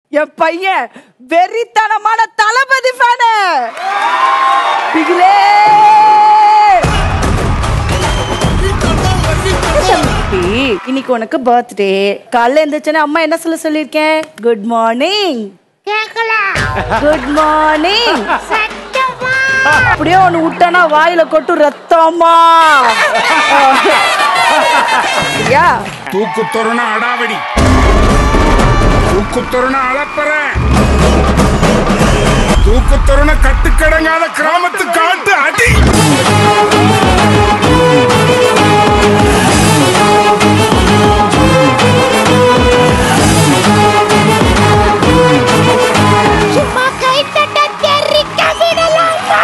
என் பையன் வெறித்தனமான தளபதி ஃபேனு பிகிலே தம்பி, இன்னைக்கு உனக்கு பர்த்டே காலைல எந்திரிச்சோன்னே அம்மா என்ன சொல்ல சொல்லியிருக்கேன் குட் மார்னிங் கேட்கல குட் மார்னிங் சத்தமா அப்படியே ஒன்று விட்டானா வாயில கொட்டு ரத்தமா யா தூக்கு தோரண அடாவடி தூக்கு தோரண அளப்பற தூக்கு தோரண கட்டுக்கடங்காத கிராமத்து காட்டு அடி சும்மா கை தட்ட தெரிக்க விடலாமா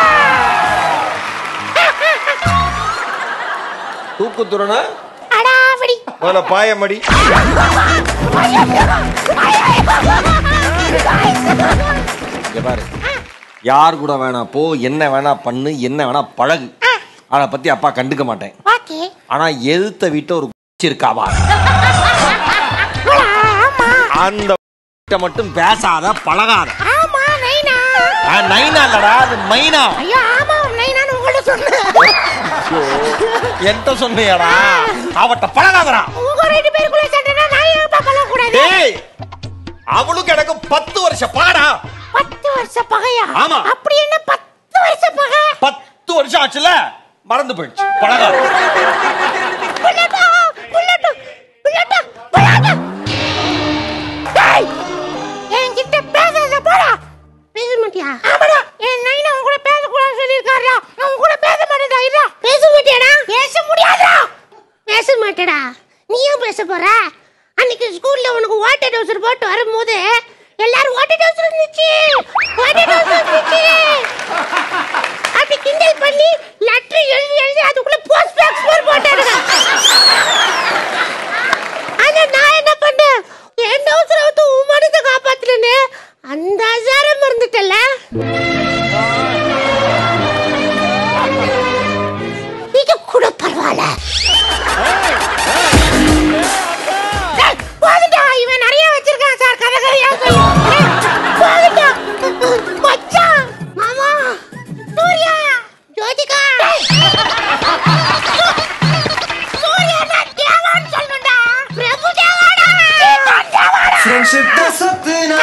தூக்கு துறன அடாவடி முதல்ல பாயமடி இங்க பாரு யார் கூட வேணா போ என்ன வேணா பண்ணு என்ன வேணா பழகு அதை பத்தி அப்பா கண்டுக்க மாட்டேன் ஓகே ஆனா எதிர்த்த வீட்டு ஒரு இருக்காவா ஆமா அந்த கிட்ட மட்டும் பேசாத பழகாத ஆமா நைனா ஆ, நைனா இல்லடா அது மைனா ஐயோ ஆமா நைனான்னு உங்கள்ட்ட சொன்னேன் என்கிட்ட சொன்னியாடா அவட்ட பழகாதடா உங்க ரெண்டு பேருக்குள்ள சண்டைனா நான் ஏன் பார்க்கலாம் கூடாது டேய் அவளுக்கு எனக்கு பத்து வருஷம் பாடா பத்து வருஷ பகையா ஆமா. அப்படி என்ன பத்து வருஷ பகை பத்து வருஷம் ஆச்சுல மறந்து போயிடுச்சு பழகாத புல்லட்டா புல்லட்டா புல்லட்டா புல்லட்டா டேய் என்கிட்ட பேசாத போடா பேச மாட்டியா ஆமாடா என் நைனா உன் கூட பேச கூடாது சொல்லிருக்காருடா நான் உன் கூட பேச மாட்டேன்டா இருடா பேச மாட்டியாடா பேச முடியாதுடா பேச மாட்டேடா நீயும் பேச போற அன்னைக்கு ஸ்கூல்ல உனக்கு வாட்டர் டவுசர் போட்டு வரும்போது எல்லாரும் வாட்டர் டவுசர் இருந்துச்சு வாட்டர் டவுசர் இருந்துச்சு அப்படி கிண்டல் பண்ணி லெட்டர் எழுதி எழுதி அதுக்குள்ள போஸ்ட் பாக்ஸ் மாதிரி போட்டாருங்க ஆனா நான் என்ன பண்ணேன் என் டவுசரை வந்து உன் மனத்தை காப்பாத்துறேன்னு அந்த அசாரம் மறந்துட்டல இது கூட பரவாயில்ல டேய், போதுடா, இவன் நிறைய வச்சிருக்கான் சார் கதை கதையா சொல்லி டேய், போதுடா. மச்சான், மாமா, சூர்யா, ஜோதிகா. சூர்யா, நான் தேவான்னு சொல்லணும்டா. பிரபு தேவாடா. சீதான் தேவாடா.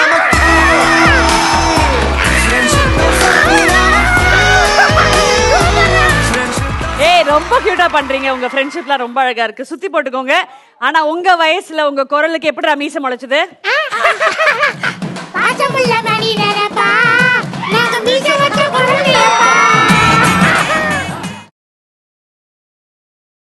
ஏய் ரொம்ப கியூட்டா பண்றீங்க உங்க ஃப்ரெண்ட்ஷிப்லாம் ரொம்ப அழகா இருக்கு சுத்தி போட்டுக்கோங்க ஆனா உங்க வயசுல உங்க குரலுக்கு எப்படி மீச முளைச்சது